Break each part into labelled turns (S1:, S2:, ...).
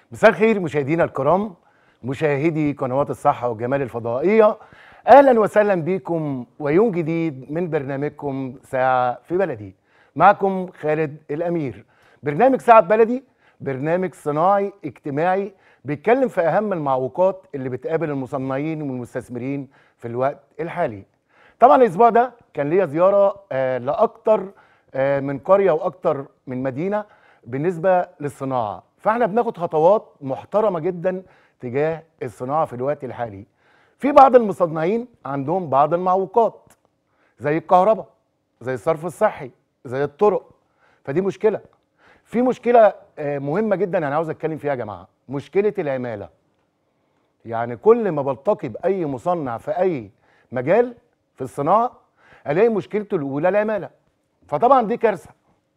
S1: مساء الخير مشاهدينا الكرام مشاهدي قنوات الصحة والجمال الفضائية أهلا وسهلا بكم ويوم جديد من برنامجكم ساعة في بلدي معكم خالد الأمير برنامج ساعة في بلدي برنامج صناعي اجتماعي بيتكلم في أهم المعوقات اللي بتقابل المصنعين والمستثمرين في الوقت الحالي طبعا الأسبوع ده كان ليا زيارة آه لأكتر آه من قرية وأكتر من مدينة بالنسبة للصناعة فاحنا بناخد خطوات محترمة جدا تجاه الصناعة في الوقت الحالي في بعض المصنعين عندهم بعض المعوقات زي الكهرباء زي الصرف الصحي زي الطرق فدي مشكلة في مشكلة آه، مهمة جدا أنا عاوز أتكلم فيها يا جماعة مشكلة العمالة يعني كل ما بلتقي بأي مصنع في أي مجال في الصناعة ألاقي مشكلته الأولى العمالة فطبعا دي كارثة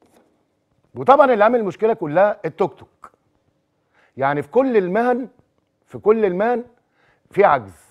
S1: وطبعا اللي عامل المشكلة كلها التوك توك يعني في كل المهن في كل المهن في عجز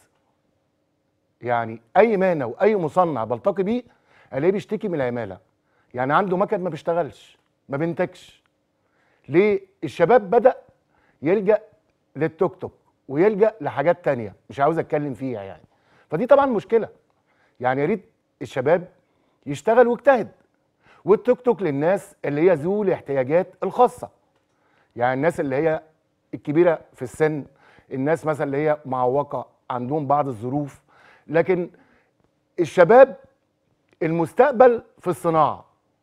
S1: يعني اي مهنه واي مصنع بلتقي بيه الاقيه بيشتكي من العماله يعني عنده مكن ما بيشتغلش ما بينتجش ليه الشباب بدا يلجا للتوك توك ويلجا لحاجات تانية مش عاوز اتكلم فيها يعني فدي طبعا مشكله يعني يا ريت الشباب يشتغل ويجتهد والتوك توك للناس اللي هي ذو الاحتياجات الخاصه يعني الناس اللي هي الكبيره في السن الناس مثلا اللي هي معوقه عندهم بعض الظروف لكن الشباب المستقبل في الصناعه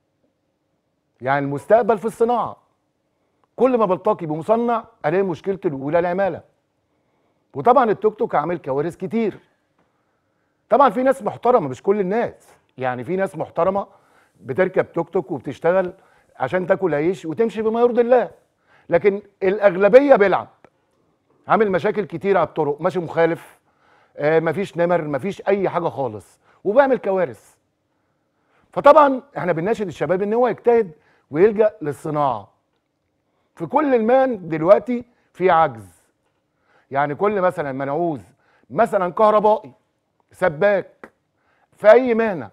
S1: يعني المستقبل في الصناعه كل ما بلتقي بمصنع الاقي مشكلته الاولى العماله وطبعا التوك توك عامل كوارث كتير طبعا في ناس محترمه مش كل الناس يعني في ناس محترمه بتركب توك توك وبتشتغل عشان تاكل عيش وتمشي بما يرضي الله لكن الاغلبيه بيلعب عامل مشاكل كتير على الطرق ماشي مخالف آه مفيش نمر مفيش اي حاجه خالص وبيعمل كوارث فطبعا احنا بنناشد الشباب ان هو يجتهد ويلجا للصناعه في كل المهن دلوقتي في عجز يعني كل مثلا ما نعوز مثلا كهربائي سباك في اي مهنه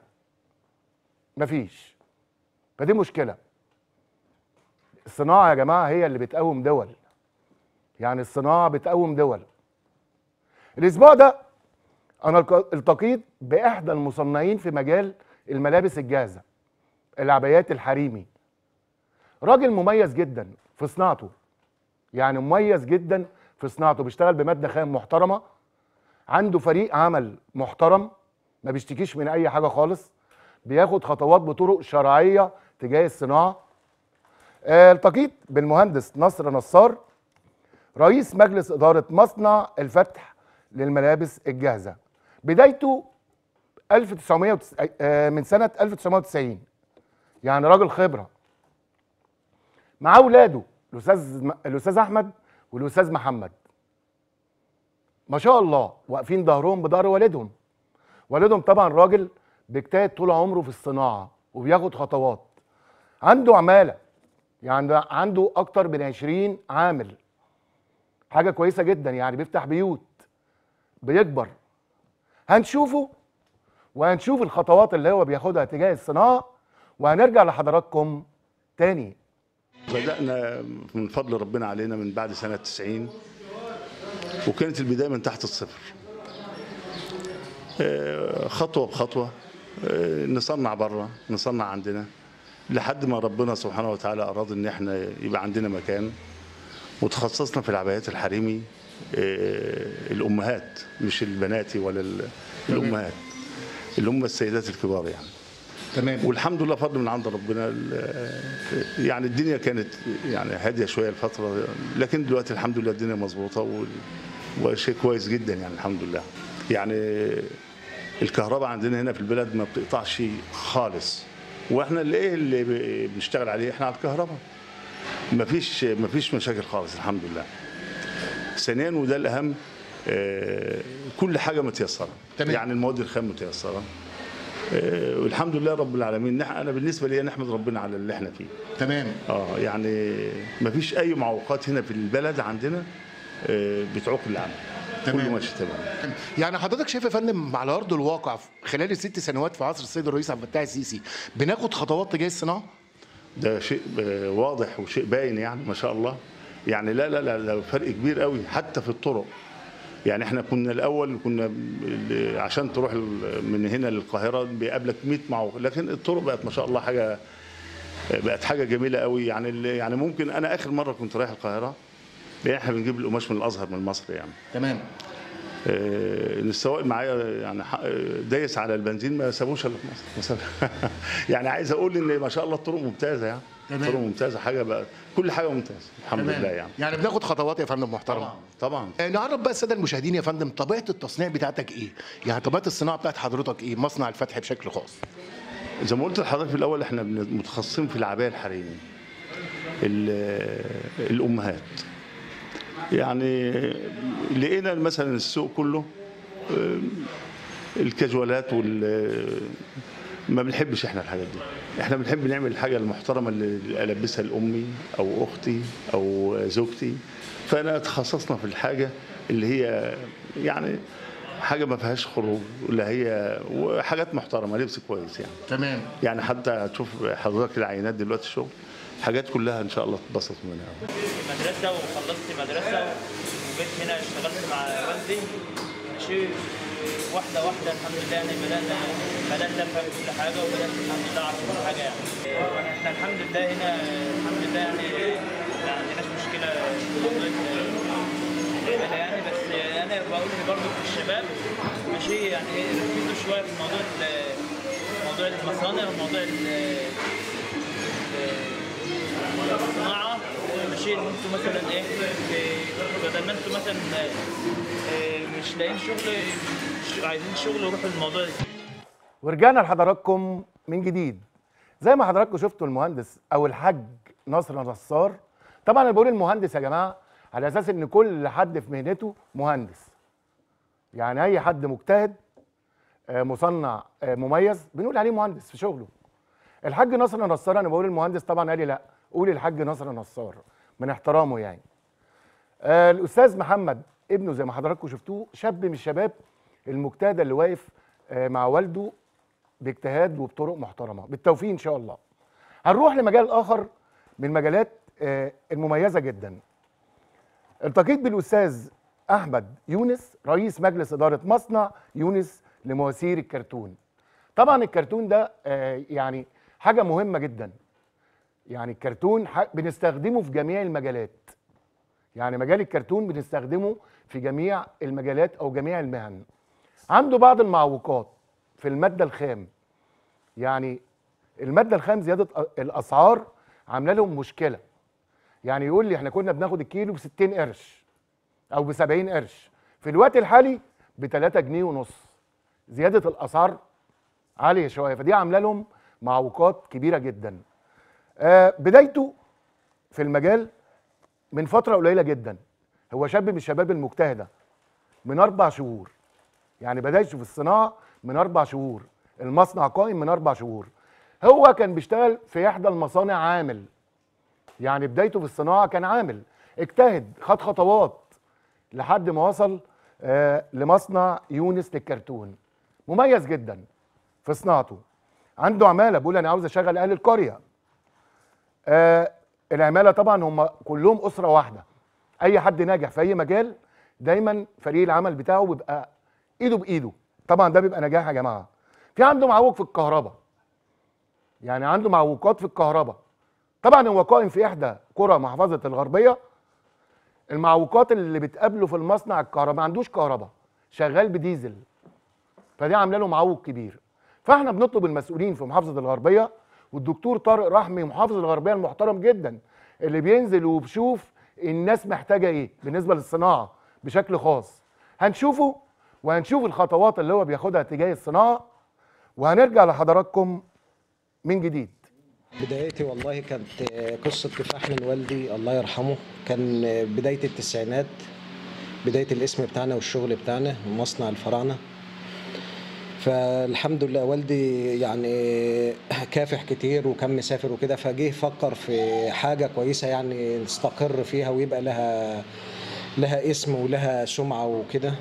S1: مفيش فدي مشكله الصناعه يا جماعه هي اللي بتقوم دول يعني الصناعه بتقوم دول الاسبوع ده انا الق- التقيت باحدى المصنعين في مجال الملابس الجاهزه العبايات الحريمي راجل مميز جدا في صناعته يعني مميز جدا في صناعته بيشتغل بماده خام محترمه عنده فريق عمل محترم ما بيشتكيش من اي حاجه خالص بياخد خطوات بطرق شرعيه تجاه الصناعه آه، التقيت بالمهندس نصر نصار رئيس مجلس إدارة مصنع الفتح للملابس الجاهزة بدايته 1900 آه، من سنة 1990 يعني راجل خبرة مع أولاده الأستاذ الأستاذ أحمد والأستاذ محمد ما شاء الله واقفين ظهرهم بظهر والدهم والدهم طبعا راجل بيجتهد طول عمره في الصناعة وبياخد خطوات عنده عمالة يعني ده عنده أكتر من 20 عامل حاجة كويسة جدا يعني بيفتح بيوت بيكبر هنشوفه وهنشوف الخطوات اللي هو بياخدها تجاه الصناعة وهنرجع لحضراتكم تاني
S2: بدأنا من فضل ربنا علينا من بعد سنة 90 وكانت البداية من تحت الصفر آه، خطوة بخطوة آه، نصنع بره نصنع عندنا لحد ما ربنا سبحانه وتعالى أراد إن احنا يبقى عندنا مكان وتخصصنا في العبايات الحريمي آه، الأمهات مش البناتي ولا ال- الأمهات اللي هم السيدات الكبار يعني
S3: تمام
S2: والحمد لله فضل من عند ربنا ال- يعني الدنيا كانت يعني هاديه شويه الفتره لكن دلوقتي الحمد لله الدنيا مظبوطه وال- وشيء كويس جدا يعني الحمد لله يعني الكهرباء عندنا هنا في البلد ما بتقطعش خالص واحنا اللي ايه اللي ب- بنشتغل عليه احنا على الكهرباء ما فيش ما فيش مشاكل خالص الحمد لله ثانيا وده الاهم آه، كل حاجه متيسره
S3: تمام.
S2: يعني المواد الخام متيسره آه، والحمد لله رب العالمين نح- انا بالنسبه لي نحمد ربنا على اللي احنا فيه
S3: تمام
S2: اه يعني ما فيش اي معوقات هنا في البلد عندنا آه، بتعوق العمل
S3: تمام.
S2: كله ماشي تمام
S3: يعني حضرتك شايف يا فندم على ارض الواقع خلال الست سنوات في عصر السيد الرئيس عبد الفتاح السيسي بناخد خطوات تجاه الصناعه
S2: ده شيء آه، واضح وشيء باين يعني ما شاء الله يعني لا لا لا, لا فرق كبير قوي حتى في الطرق يعني احنا كنا الاول كنا ال- عشان تروح ال- من هنا للقاهره بيقابلك 100 معوق لكن الطرق بقت ما شاء الله حاجه بقت حاجه جميله قوي يعني ال- يعني ممكن انا اخر مره كنت رايح القاهره لان احنا بنجيب القماش من الازهر من مصر يعني
S3: تمام
S2: آه، ان السواق معايا يعني ح- دايس على البنزين ما سابوش الا في مصر مثلا يعني عايز اقول ان ما شاء الله الطرق ممتازه يعني
S3: تمام.
S2: الطرق ممتازه حاجه بقى كل حاجه ممتازه الحمد
S3: تمام.
S2: لله يعني
S3: يعني بناخد خطوات يا فندم محترم
S2: طبعا
S3: آه، نعرف بقى الساده المشاهدين يا فندم طبيعه التصنيع بتاعتك ايه؟ يعني طبيعه الصناعه بتاعت حضرتك ايه؟ مصنع الفتح بشكل خاص.
S2: زي ما قلت لحضرتك في الاول احنا بن- متخصصين في العبايه الحريمي ال- الامهات يعني لقينا مثلا السوق كله آه، الكاجوالات وال ما بنحبش احنا الحاجات دي احنا بنحب نعمل الحاجه المحترمه اللي البسها لامي او اختي او زوجتي فانا تخصصنا في الحاجه اللي هي يعني حاجه ما فيهاش خروج اللي هي وحاجات محترمه لبس كويس يعني
S3: تمام
S2: يعني حتى تشوف حضرتك العينات دلوقتي الشغل حاجات كلها ان شاء الله تتبسط منها
S4: مدرسة وخلصت مدرسة وجيت هنا اشتغلت مع والدي ماشي واحدة واحدة الحمد لله يعني بدأنا بدأت أفهم كل حاجة وبدأت الحمد لله أعرف كل حاجة يعني احنا الحمد لله هنا الحمد لله يعني ما عندناش مشكلة في موضوع العمالة يعني بس أنا بقول برضه في الشباب ماشي يعني إيه، ركزوا شوية في موضوع ال- موضوع المصانع وموضوع ال- الصناعه ماشي ان انتوا مثلا ايه في- بدل ما انتوا مثلا آه، مش لاقيين شغل مش عايزين شغل روحوا الموضوع ده
S1: ورجعنا لحضراتكم من جديد زي ما حضراتكم شفتوا المهندس او الحاج نصر نصار طبعا انا بقول المهندس يا جماعه على اساس ان كل حد في مهنته مهندس يعني اي حد مجتهد آه، مصنع آه، مميز بنقول عليه مهندس في شغله الحاج نصر نصار انا بقول المهندس طبعا قال لي لا قول الحاج نصر نصار من احترامه يعني آه، الاستاذ محمد ابنه زي ما حضراتكم شفتوه شاب من الشباب المجتهد اللي واقف آه، مع والده باجتهاد وبطرق محترمه بالتوفيق ان شاء الله هنروح لمجال اخر من المجالات آه، المميزه جدا التقيت بالاستاذ احمد يونس رئيس مجلس اداره مصنع يونس لمواسير الكرتون طبعا الكرتون ده آه، يعني حاجه مهمه جدا يعني الكرتون ح- بنستخدمه في جميع المجالات يعني مجال الكرتون بنستخدمه في جميع المجالات او جميع المهن عنده بعض المعوقات في الماده الخام يعني الماده الخام زياده أ- الاسعار عامله لهم مشكله يعني يقول لي احنا كنا بناخد الكيلو ب 60 قرش او ب 70 قرش في الوقت الحالي ب 3 جنيه ونص زياده الاسعار عاليه شويه فدي عامله لهم معوقات كبيره جدا آه بدايته في المجال من فتره قليله جدا هو شاب من الشباب المجتهده من اربع شهور يعني بدايته في الصناعه من اربع شهور المصنع قائم من اربع شهور هو كان بيشتغل في احدى المصانع عامل يعني بدايته في الصناعه كان عامل اجتهد خد خطوات لحد ما وصل آه لمصنع يونس للكرتون مميز جدا في صناعته عنده عماله بيقول انا عاوز اشغل اهل القريه آه العماله طبعا هم كلهم اسره واحده اي حد ناجح في اي مجال دايما فريق العمل بتاعه بيبقى ايده بايده طبعا ده بيبقى نجاح يا جماعه في عنده معوق في الكهرباء يعني عنده معوقات في الكهرباء طبعا هو قائم في احدى قرى محافظه الغربيه المعوقات اللي بتقابله في المصنع الكهرباء ما عندوش كهرباء شغال بديزل فدي عامله له معوق كبير فاحنا بنطلب المسؤولين في محافظه الغربيه والدكتور طارق رحمي محافظ الغربيه المحترم جدا اللي بينزل وبشوف الناس محتاجه ايه بالنسبه للصناعه بشكل خاص هنشوفه وهنشوف الخطوات اللي هو بياخدها تجاه الصناعه وهنرجع لحضراتكم من جديد
S5: بدايتي والله كانت قصة كفاح من والدي الله يرحمه كان بداية التسعينات بداية الاسم بتاعنا والشغل بتاعنا مصنع الفراعنة فالحمد لله والدي يعني كافح كتير وكان مسافر وكده فجه فكر في حاجة كويسة يعني نستقر فيها ويبقى لها لها اسم ولها سمعة وكده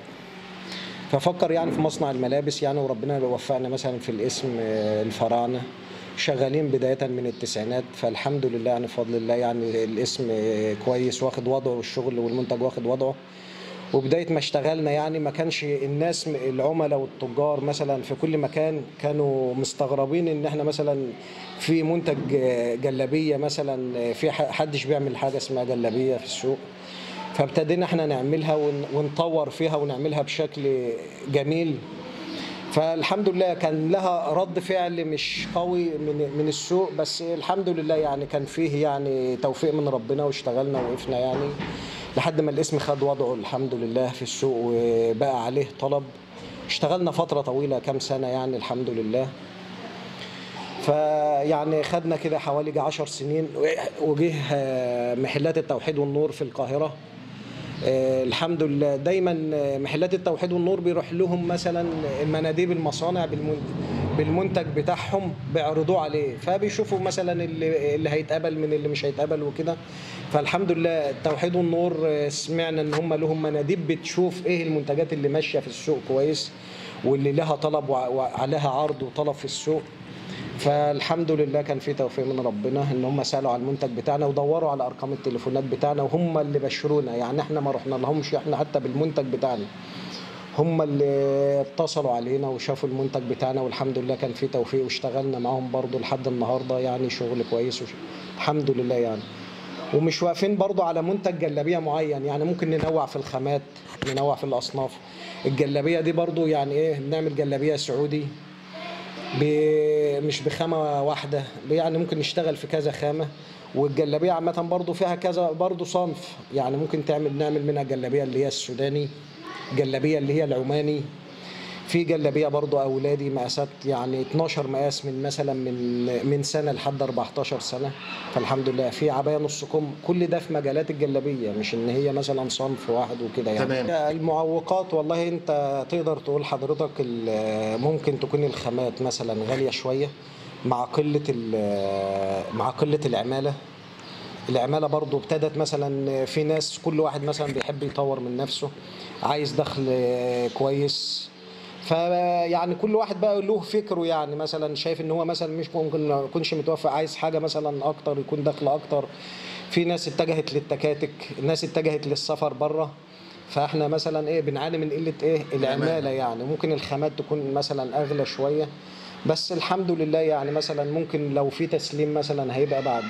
S5: ففكر يعني في مصنع الملابس يعني وربنا وفقنا مثلا في الاسم الفراعنة شغالين بداية من التسعينات فالحمد لله يعني بفضل الله يعني الاسم كويس واخد وضعه والشغل والمنتج واخد وضعه وبداية ما اشتغلنا يعني ما كانش الناس العملاء والتجار مثلا في كل مكان كانوا مستغربين ان احنا مثلا في منتج جلابية مثلا في ح- حدش بيعمل حاجة اسمها جلابية في السوق فابتدينا احنا نعملها ون- ونطور فيها ونعملها بشكل جميل فالحمد لله كان لها رد فعل مش قوي من من السوق بس الحمد لله يعني كان فيه يعني توفيق من ربنا واشتغلنا ووقفنا يعني لحد ما الاسم خد وضعه الحمد لله في السوق وبقى عليه طلب اشتغلنا فترة طويلة كام سنة يعني الحمد لله فيعني خدنا كده حوالي جه 10 سنين وجه آه، محلات التوحيد والنور في القاهرة آه، الحمد لله دايما آه، محلات التوحيد والنور بيروح لهم مثلا مناديب المصانع بالمن- بالمنتج بتاعهم بيعرضوه عليه فبيشوفوا مثلا اللي, اللي هيتقبل من اللي مش هيتقبل وكده فالحمد لله التوحيد والنور آه، سمعنا ان هم لهم مناديب بتشوف ايه المنتجات اللي ماشيه في السوق كويس واللي لها طلب وع- وعليها عرض وطلب في السوق فالحمد لله كان في توفيق من ربنا ان هم سالوا على المنتج بتاعنا ودوروا على ارقام التليفونات بتاعنا وهم اللي بشرونا يعني احنا ما رحنا لهمش احنا حتى بالمنتج بتاعنا هم اللي اتصلوا علينا وشافوا المنتج بتاعنا والحمد لله كان في توفيق واشتغلنا معاهم برضو لحد النهارده يعني شغل كويس وش... الحمد لله يعني ومش واقفين برضو على منتج جلابيه معين يعني ممكن ننوع في الخامات ننوع في الاصناف الجلابيه دي برضو يعني ايه بنعمل جلابيه سعودي ب- مش بخامه واحده يعني ممكن نشتغل في كذا خامه والجلابيه عامه برضو فيها كذا برضو صنف يعني ممكن تعمل نعمل منها جلابيه اللي هي السوداني جلابيه اللي هي العماني في جلابيه برضو اولادي مقاسات يعني 12 مقاس من مثلا من من سنه لحد 14 سنه فالحمد لله في عبايه نص كم كل ده في مجالات الجلابيه مش ان هي مثلا صنف واحد وكده يعني
S3: تمام.
S5: المعوقات والله انت تقدر تقول حضرتك ال- ممكن تكون الخامات مثلا غاليه شويه مع قله ال- مع قله العماله العماله برضو ابتدت مثلا في ناس كل واحد مثلا بيحب يطور من نفسه عايز دخل كويس فيعني كل واحد بقى له فكره يعني مثلا شايف ان هو مثلا مش ممكن ما يكونش متوفق عايز حاجه مثلا اكتر يكون دخل اكتر في ناس اتجهت للتكاتك ناس اتجهت للسفر بره فاحنا مثلا ايه بنعاني من قله ايه العماله يعني ممكن الخامات تكون مثلا اغلى شويه بس الحمد لله يعني مثلا ممكن لو في تسليم مثلا هيبقى بعد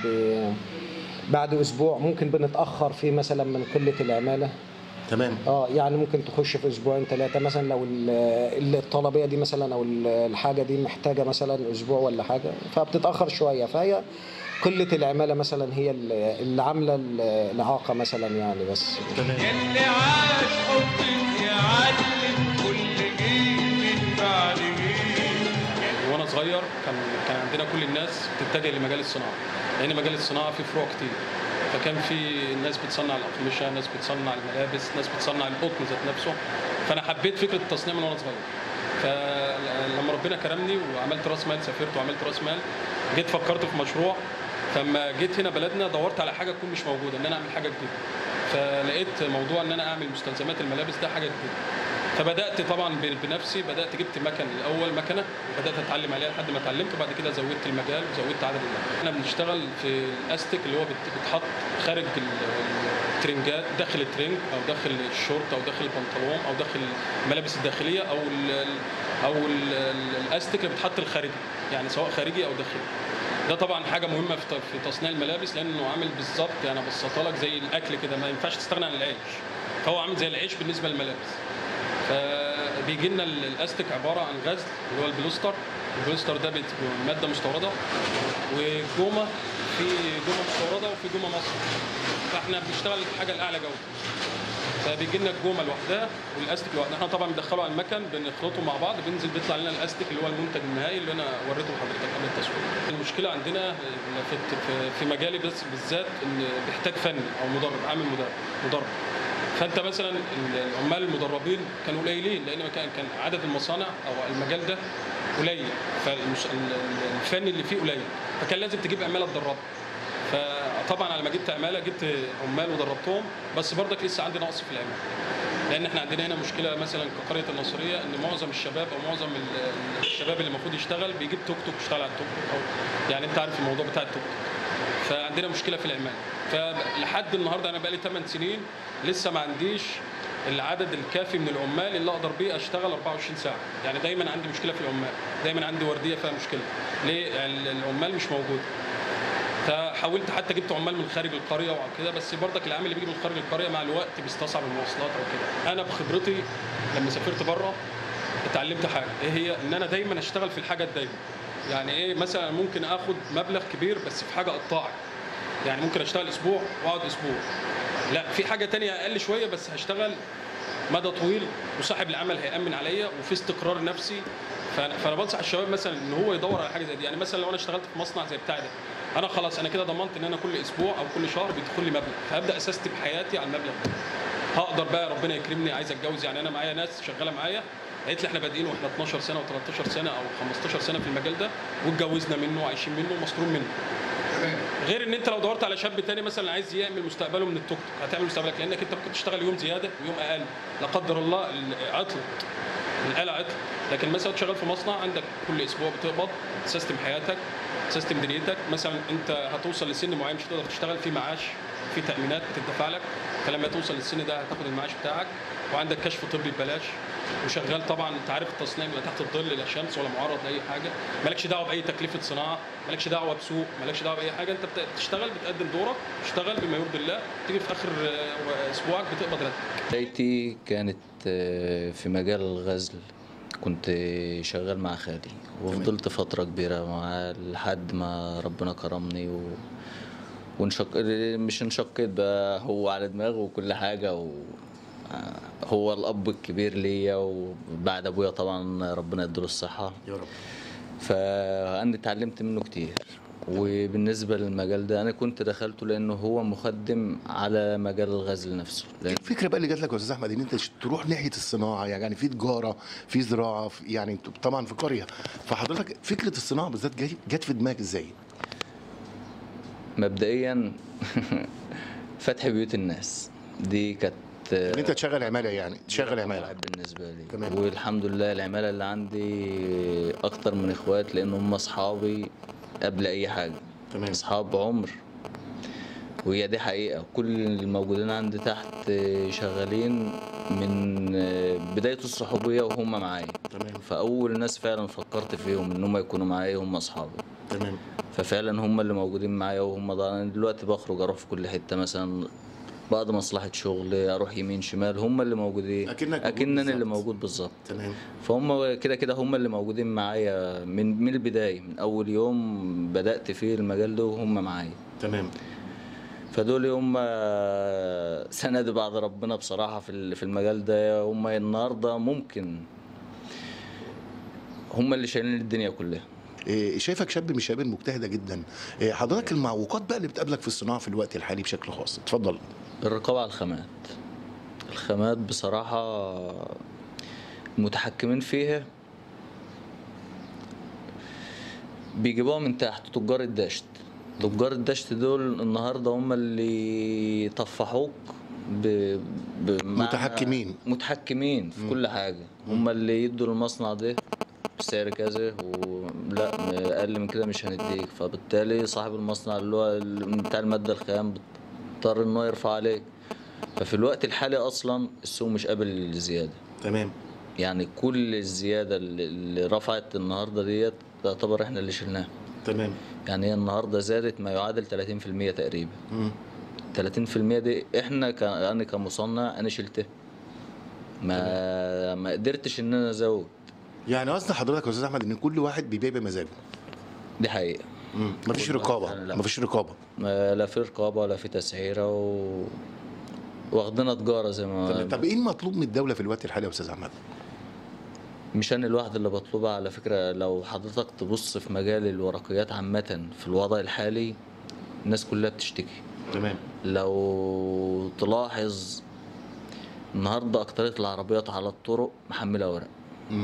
S5: بعد اسبوع ممكن بنتاخر فيه مثلا من قله العماله
S3: تمام
S5: اه يعني ممكن تخش في اسبوعين ثلاثه مثلا لو ال- الطلبيه دي مثلا او ال- الحاجه دي محتاجه مثلا اسبوع ولا حاجه فبتتاخر شويه فهي قله العماله مثلا هي ال- اللي عامله ال- الاعاقه مثلا يعني بس
S6: اللي عاش حبك يعلم كل جيل من بعد جيل
S7: يعني وانا صغير كان كان عندنا كل الناس بتتجه لمجال الصناعه لان مجال الصناعه فيه فروع كتير فكان في ناس بتصنع الاقمشه ناس بتصنع الملابس ناس بتصنع القطن ذات نفسه فانا حبيت فكره التصنيع من وانا صغير فلما ربنا كرمني وعملت راس مال سافرت وعملت راس مال جيت فكرت في مشروع فلما جيت هنا بلدنا دورت على حاجه تكون مش موجوده ان انا اعمل حاجه جديده فلقيت موضوع ان انا اعمل مستلزمات الملابس ده حاجه جديده فبدات طبعا ب- بنفسي بدات جبت مكن الاول مكنه وبدات اتعلم عليها لحد ما اتعلمت وبعد كده زودت المجال وزودت عدد المكن احنا بنشتغل في الاستيك اللي هو بت- بيتحط خارج ال- الترنجات داخل الترنج او داخل الشورت او داخل البنطلون او داخل الملابس الداخليه او ال او ال- ال- الاستيك اللي بيتحط الخارجي يعني سواء خارجي او داخلي ده طبعا حاجه مهمه في ت- في تصنيع الملابس لانه عامل بالظبط يعني ابسطها لك زي الاكل كده ما ينفعش تستغنى عن العيش فهو عامل زي العيش بالنسبه للملابس فبيجي لنا ال- الاستيك عباره عن غزل اللي هو البلوستر البلوستر ده بت- ماده مستورده وجومه في جومه مستورده وفي جومه مصري فاحنا بنشتغل حاجه الاعلى جوده فبيجي لنا الجومه لوحدها والاستيك لوحدها احنا طبعا بندخله على المكن بنخلطه مع بعض بينزل بيطلع لنا الاستيك اللي هو المنتج النهائي اللي انا وريته لحضرتك قبل التصوير المشكله عندنا في في- في مجالي بس بالذات ان بيحتاج فني او مدرب عامل مدرب مدرب فانت مثلا العمال المدربين كانوا قليلين لان كان كان عدد المصانع او المجال ده قليل فالفني اللي فيه قليل فكان لازم تجيب عماله تدربها فطبعا على ما جبت عماله جبت عمال ودربتهم بس برضك لسه عندي نقص في العماله لان احنا عندنا هنا مشكله مثلا كقريه النصريه ان معظم الشباب او معظم ال- ال- الشباب اللي المفروض يشتغل بيجيب توك توك يشتغل على التوك توك او يعني انت عارف الموضوع بتاع التوك توك فعندنا مشكله في العماله فلحد النهارده انا بقالي 8 سنين لسه ما عنديش العدد الكافي من العمال اللي اقدر بيه اشتغل 24 ساعه يعني دايما عندي مشكله في العمال دايما عندي ورديه فيها مشكله ليه ال- العمال مش موجوده فحاولت حتى جبت عمال من خارج القريه وكده بس برضك العامل اللي بيجي من خارج القريه مع الوقت بيستصعب المواصلات او كده انا بخبرتي لما سافرت بره اتعلمت حاجه ايه هي ان انا دايما اشتغل في الحاجه الدايمه يعني ايه مثلا ممكن اخد مبلغ كبير بس في حاجه قطاعي يعني ممكن اشتغل اسبوع واقعد اسبوع لا في حاجه تانية اقل شويه بس هشتغل مدى طويل وصاحب العمل هيامن عليا وفي استقرار نفسي فانا فأنا بنصح الشباب مثلا ان هو يدور على حاجه زي دي يعني مثلا لو انا اشتغلت في مصنع زي بتاعي ده انا خلاص انا كده ضمنت ان انا كل اسبوع او كل شهر بيدخل لي مبلغ فابدا اسستم حياتي على المبلغ ده هقدر بقى ربنا يكرمني عايز اتجوز يعني انا معايا ناس شغاله معايا قالت لي احنا بادئين واحنا 12 سنه و13 سنه او 15 سنه في المجال ده واتجوزنا منه وعايشين منه ومسطورين منه غير ان انت لو دورت على شاب تاني مثلا عايز يعمل مستقبله من التوك توك هتعمل مستقبلك لانك انت ممكن تشتغل يوم زياده ويوم اقل لا قدر الله عطل الآلة عطل لكن مثلا شغال في مصنع عندك كل اسبوع بتقبض تسيستم حياتك تسيستم دنيتك مثلا انت هتوصل لسن معين مش هتقدر تشتغل في معاش في تامينات بتدفع لك فلما توصل للسن ده هتاخد المعاش بتاعك وعندك كشف طبي ببلاش وشغال طبعا انت عارف التصنيع بيبقى تحت الظل لا شمس ولا معرض لاي حاجه مالكش دعوه باي تكلفه صناعه مالكش دعوه بسوق مالكش دعوه باي حاجه انت بت- بتشتغل بتقدم دورك تشتغل بما يرضي الله تيجي في اخر آه، اسبوعك بتقبض راتب
S8: بدايتي كانت آه، في مجال الغزل كنت شغال مع خالي وفضلت فترة كبيرة معاه لحد ما ربنا كرمني و... وانشق مش انشقيت بقى هو على دماغه وكل حاجة و... آه، هو الأب الكبير ليا وبعد أبويا طبعا ربنا يديله الصحة
S3: يا رب
S8: فأنا اتعلمت منه كتير وبالنسبة للمجال ده أنا كنت دخلته لأنه هو مخدم على مجال الغزل نفسه لأن
S3: الفكره بقى اللي جات لك يا استاذ احمد ان انت تروح ناحيه الصناعه يعني في تجاره في زراعه في يعني انتوا طبعا في قريه فحضرتك فكره الصناعه بالذات جاي- جت في دماغك ازاي؟
S8: مبدئيا فتح بيوت الناس دي كانت
S3: ان انت تشغل عماله يعني تشغل عماله
S8: بالنسبه لي
S3: تمام.
S8: والحمد لله العماله اللي عندي اكتر من اخوات لان هم اصحابي قبل اي حاجه
S3: تمام.
S8: اصحاب عمر وهي دي حقيقه كل الموجودين عندي تحت شغالين من بدايه الصحوبيه وهم معايا
S3: تمام
S8: فاول ناس فعلا فكرت فيهم ان هم يكونوا معايا هم اصحابي
S3: تمام
S8: ففعلا هم اللي موجودين معايا وهم ضاع- انا دلوقتي بخرج اروح في كل حته مثلا بعد مصلحه شغل اروح يمين شمال هم اللي موجودين
S3: أكنك موجود
S8: اكن انا اللي
S3: بالظبط.
S8: موجود بالظبط
S3: تمام
S8: فهم كده كده هم اللي موجودين معايا من من البدايه من اول يوم بدات فيه المجال ده وهم معايا
S3: تمام
S8: فدول هم سند بعد ربنا بصراحه في ال- في المجال ده هم النهارده ممكن هم اللي شايلين الدنيا كلها
S3: إيه، شايفك شاب من الشباب المجتهده جدا إيه، حضرتك المعوقات بقى اللي بتقابلك في الصناعه في الوقت الحالي بشكل خاص اتفضل
S8: الرقابة على الخامات الخامات بصراحة المتحكمين فيها بيجيبوها من تحت تجار الدشت تجار الدشت دول النهاردة هم اللي يطفحوك ب... بمعنى-
S3: متحكمين.
S8: متحكمين في كل حاجة هم اللي يدوا المصنع ده بسعر كذا ولا اقل من كده مش هنديك فبالتالي صاحب المصنع اللي هو ال- بتاع الماده الخام بيضطر ان هو يرفع عليك ففي الوقت الحالي اصلا السوق مش قابل للزياده
S3: تمام
S8: يعني كل الزياده اللي اللي رفعت النهارده ديت تعتبر احنا اللي شلناها
S3: تمام
S8: يعني هي النهارده زادت ما يعادل 30% تقريبا
S3: مم.
S8: 30% دي احنا ك... انا كمصنع انا شلتها ما ما قدرتش ان انا ازود
S3: يعني قصد حضرتك يا استاذ احمد ان كل واحد بيبيع بمزاجه
S8: دي حقيقه
S3: مم. مفيش
S8: كل واحد
S3: رقابه
S8: فعلا لا.
S3: مفيش رقابه
S8: ما لا في رقابه ولا في تسعيره و... واخدنا تجاره زي ما
S3: تمام. طب ايه المطلوب من الدوله في الوقت الحالي يا استاذ احمد؟
S8: مش انا الواحد اللي بطلبها على فكره لو حضرتك تبص في مجال الورقيات عامه في الوضع الحالي الناس كلها بتشتكي
S3: تمام
S8: لو تلاحظ النهارده اكتريه العربيات على الطرق محمله ورق
S3: مم.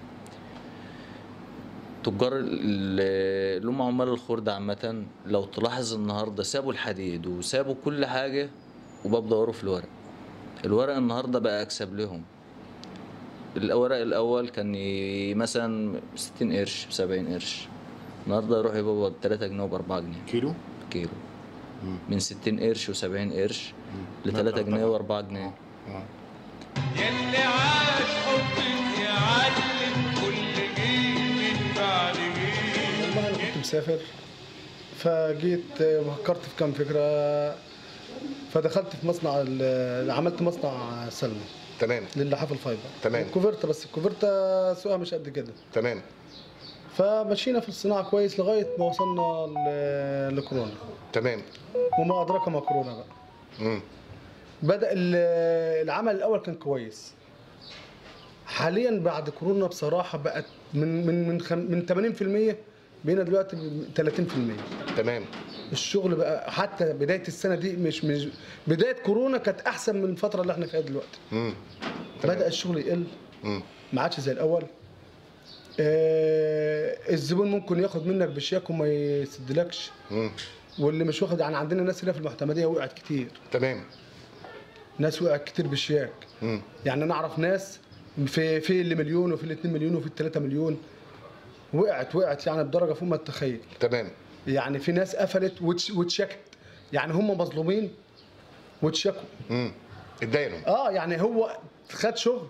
S8: تجار ال- اللي هم عمال الخردة عامة لو تلاحظ النهارده سابوا الحديد وسابوا كل حاجة وبقوا بيدوروا في الورق الورق النهارده بقى اكسب لهم الورق الاول كان ي- مثلا 60 قرش 70 قرش النهارده يروح يبقى ب 3 جنيه وب 4 جنيه
S3: كيلو
S8: كيلو من 60 قرش و70 قرش ل 3 جنيه و4 جنيه
S6: يلي عاش حبك يعلم كل جيل من بعد جيل
S9: والله انا كنت مسافر فجيت آه، فكرت في كام فكره فدخلت في مصنع ال- عملت مصنع سلمى
S3: تمام
S9: للحاف الفايبر
S3: تمام.
S9: كوفرتا بس الكوفرتا سوقها مش قد كده
S3: تمام
S9: فمشينا في الصناعه كويس لغايه ما وصلنا ل- لكورونا
S3: تمام
S9: وما ادراك ما كورونا بقى
S3: مم.
S9: بدا ال- العمل الاول كان كويس حاليا بعد كورونا بصراحه بقت من من من خم من 80% بقينا دلوقتي ب 30%
S3: تمام
S9: الشغل بقى حتى بدايه السنه دي مش مش بدايه كورونا كانت احسن من الفتره اللي احنا فيها دلوقتي
S3: مم. تمام.
S9: بدا الشغل يقل
S3: مم.
S9: ما عادش زي الاول آه الزبون ممكن ياخد منك بشياك وما يسدلكش
S3: مم.
S9: واللي مش واخد يعني عندنا ناس هنا في المعتمديه وقعت كتير
S3: تمام
S9: ناس وقعت كتير بالشياك
S3: مم.
S9: يعني انا اعرف ناس في في اللي مليون وفي اللي 2 مليون وفي 3 مليون وقعت وقعت يعني بدرجه فوق ما تتخيل
S3: تمام
S9: يعني في ناس قفلت واتش- واتشكت يعني هم مظلومين واتشكوا
S3: مم. اتداينوا
S9: اه يعني هو خد شغل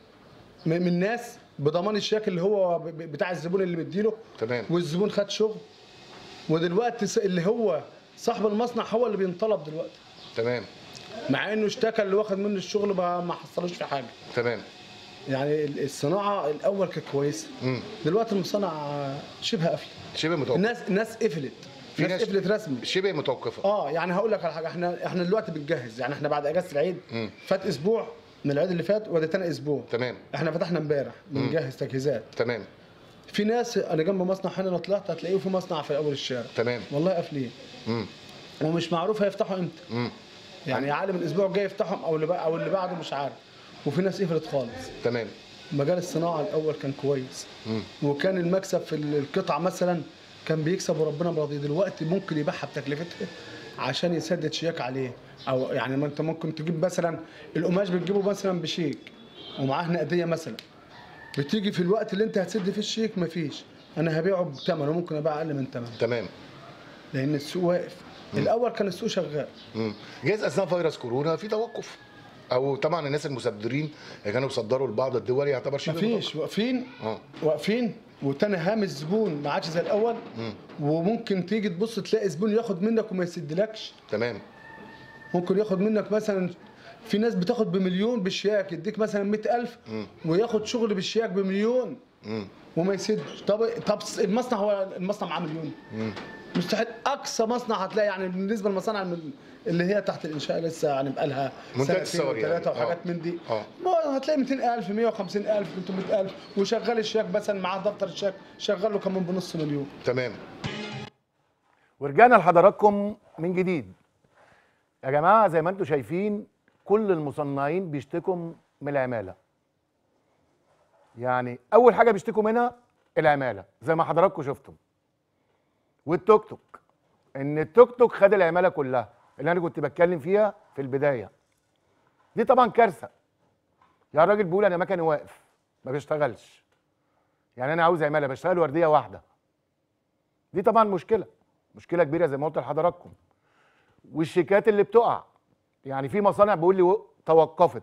S9: من من ناس بضمان الشيك اللي هو ب- ب- بتاع الزبون اللي مديله
S3: تمام
S9: والزبون خد شغل ودلوقتي س- اللي هو صاحب المصنع هو اللي بينطلب دلوقتي
S3: تمام
S9: مع انه اشتكى اللي واخد منه الشغل ما ما حصلوش في حاجه
S3: تمام
S9: يعني ال- الصناعه الاول كانت كويسه
S3: مم.
S9: دلوقتي المصنع شبه قفل
S3: شبه متوقف
S9: الناس الناس قفلت
S3: في
S9: ناس
S3: ناس-
S9: قفلت رسمي
S3: شبه متوقفه
S9: اه يعني هقول لك على حاجه احنا احنا دلوقتي بنجهز يعني احنا بعد اجازه العيد
S3: مم.
S9: فات اسبوع من العيد اللي فات وده تاني اسبوع
S3: تمام
S9: احنا فتحنا امبارح بنجهز تجهيزات
S3: تمام
S9: في ناس انا جنب مصنع هنا انا طلعت هتلاقيه في مصنع في اول الشارع
S3: تمام
S9: والله قافلين
S3: مم.
S9: ومش معروف هيفتحوا امتى
S3: مم.
S9: يعني عالم الاسبوع الجاي يفتحهم او اللي بقى او اللي بعده مش عارف وفي ناس قفلت خالص
S3: تمام
S9: مجال الصناعه الاول كان كويس
S3: مم.
S9: وكان المكسب في القطعه مثلا كان بيكسب وربنا مرضي دلوقتي ممكن يبيعها بتكلفتها عشان يسدد شيك عليه او يعني ما انت ممكن تجيب مثلا القماش بتجيبه مثلا بشيك ومعاه نقديه مثلا بتيجي في الوقت اللي انت هتسد فيه الشيك مفيش انا هبيعه بثمنه ممكن ابيع اقل من ثمنه
S3: تمام
S9: لان السوق واقف الاول كان السوق شغال
S3: مم. جايز اثناء فيروس كورونا في توقف او طبعا الناس المصدرين اللي كانوا بيصدروا لبعض الدول يعتبر شبه
S9: مفيش واقفين
S3: اه
S9: واقفين وتاني هام الزبون ما عادش زي الاول وممكن تيجي تبص تلاقي زبون ياخد منك وما يسدلكش
S3: تمام
S9: ممكن ياخد منك مثلا في ناس بتاخد بمليون بالشياك يديك مثلا 100000 وياخد شغل بالشياك بمليون
S3: مم.
S9: وما يسدش طب طب المصنع هو المصنع معاه مليون مستحيل اقصى مصنع هتلاقي يعني بالنسبه للمصانع الم- اللي هي تحت الانشاء لسه يعني بقى لها
S3: منتهى الثورة يعني.
S9: ثلاثه
S3: آه.
S9: وحاجات من دي
S3: آه.
S9: ما هتلاقي 200000 150000 300000 وشغال الشيك مثلا معاه دفتر الشيك شغال له كمان بنص مليون
S3: تمام
S1: ورجعنا لحضراتكم من جديد يا جماعه زي ما انتم شايفين كل المصنعين بيشتكوا من العماله يعني اول حاجه بيشتكوا منها العماله زي ما حضراتكم شفتم والتوك توك ان التوك توك خد العماله كلها اللي انا كنت بتكلم فيها في البدايه دي طبعا كارثه يا الراجل بيقول انا مكاني واقف ما بيشتغلش يعني انا عاوز عماله بشتغل ورديه واحده دي طبعا مشكله مشكله كبيره زي ما قلت لحضراتكم والشيكات اللي بتقع يعني في مصانع بيقول لي و- توقفت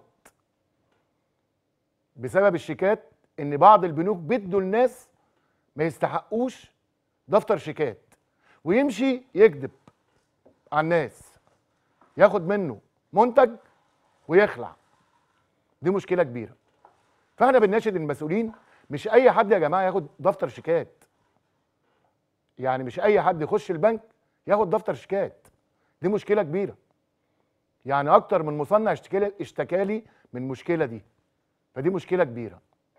S1: بسبب الشيكات ان بعض البنوك بيدوا الناس ما يستحقوش دفتر شيكات ويمشي يكذب على الناس ياخد منه منتج ويخلع دي مشكله كبيره فاحنا بنناشد المسؤولين مش اي حد يا جماعه ياخد دفتر شيكات يعني مش اي حد يخش البنك ياخد دفتر شيكات دي مشكله كبيره يعني اكتر من مصنع اشتكالي اشتكالي من المشكله دي فدي مشكله كبيره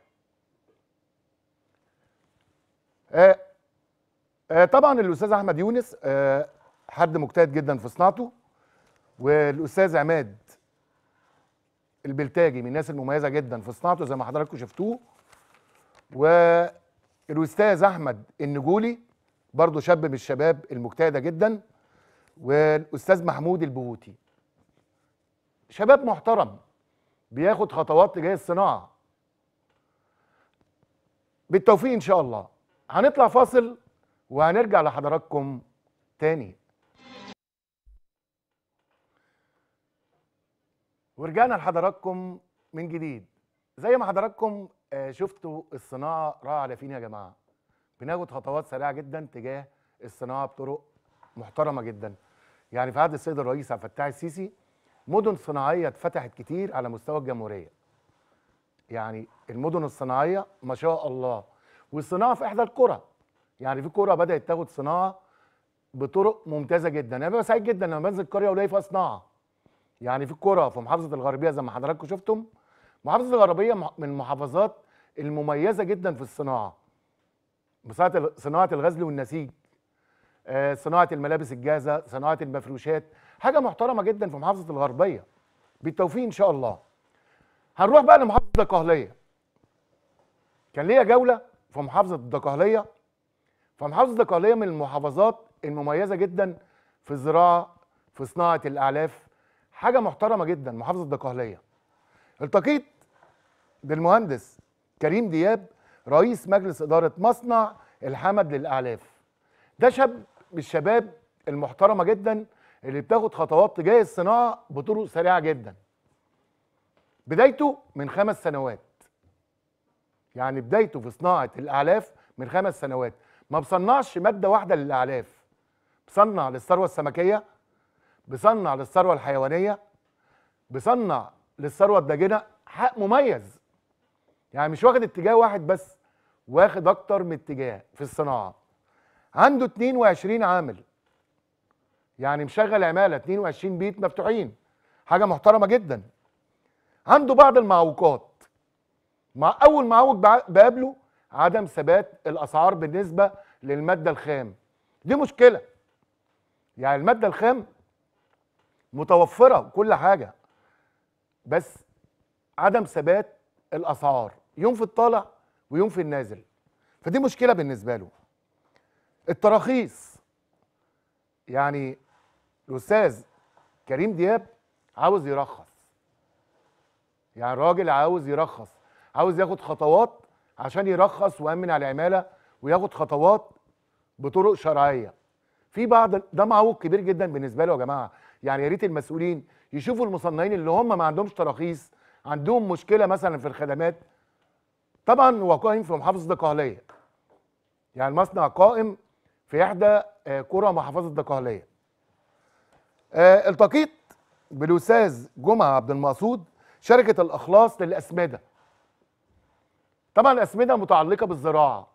S1: آه آه طبعا الاستاذ احمد يونس آه حد مجتهد جدا في صناعته والاستاذ عماد البلتاجي من الناس المميزه جدا في صناعته زي ما حضراتكم شفتوه والاستاذ احمد النجولي برضه شاب من الشباب المجتهده جدا والاستاذ محمود البهوتي شباب محترم بياخد خطوات تجاه الصناعه بالتوفيق ان شاء الله هنطلع فاصل وهنرجع لحضراتكم تاني ورجعنا لحضراتكم من جديد زي ما حضراتكم آه، شفتوا الصناعه رايحه على فين يا جماعه بناخد خطوات سريعه جدا تجاه الصناعه بطرق محترمه جدا يعني في عهد السيد الرئيس عبد الفتاح السيسي مدن صناعيه اتفتحت كتير على مستوى الجمهوريه يعني المدن الصناعيه ما شاء الله والصناعه في احدى القرى يعني في قرى بدات تاخد صناعه بطرق ممتازه جدا انا ببقى سعيد جدا لما بنزل قريه والاقي فيها صناعه يعني في قرى في محافظه الغربيه زي ما حضراتكم شفتم محافظه الغربيه مح- من المحافظات المميزه جدا في الصناعه صناعه صناعه الغزل والنسيج آه، صناعه الملابس الجاهزه صناعه المفروشات حاجه محترمه جدا في محافظه الغربيه بالتوفيق ان شاء الله هنروح بقى لمحافظه الدقهليه كان ليا جوله في محافظه الدقهليه فمحافظه الدقهليه من المحافظات المميزه جدا في الزراعه في صناعه الاعلاف حاجه محترمه جدا محافظه الدقهليه التقيت بالمهندس كريم دياب رئيس مجلس اداره مصنع الحمد للاعلاف ده شاب من الشباب المحترمه جدا اللي بتاخد خطوات تجاه الصناعه بطرق سريعه جدا بدايته من خمس سنوات يعني بدايته في صناعه الاعلاف من خمس سنوات ما بصنعش ماده واحده للاعلاف بصنع للثروه السمكيه بصنع للثروه الحيوانيه بصنع للثروه الداجنه حق مميز يعني مش واخد اتجاه واحد بس واخد اكتر من اتجاه في الصناعه عنده 22 عامل يعني مشغل عماله 22 بيت مفتوحين حاجه محترمه جدا عنده بعض المعوقات مع اول معوق بع- بقابله عدم ثبات الاسعار بالنسبه للماده الخام دي مشكله يعني الماده الخام متوفره وكل حاجه بس عدم ثبات الاسعار يوم في الطالع ويوم في النازل فدي مشكله بالنسبه له التراخيص يعني الاستاذ كريم دياب عاوز يرخص يعني الراجل عاوز يرخص عاوز ياخد خطوات عشان يرخص ويأمن على العماله وياخد خطوات بطرق شرعيه في بعض ده معوق كبير جدا بالنسبه له يا جماعه يعني يا ريت المسؤولين يشوفوا المصنعين اللي هم ما عندهمش تراخيص عندهم مشكله مثلا في الخدمات طبعا هو قائم في محافظه الدقهليه يعني المصنع قائم في احدى آه، قرى محافظه الدقهليه آه، التقيت بالاستاذ جمعه عبد المقصود شركه الاخلاص للاسمده طبعا الاسمده متعلقه بالزراعه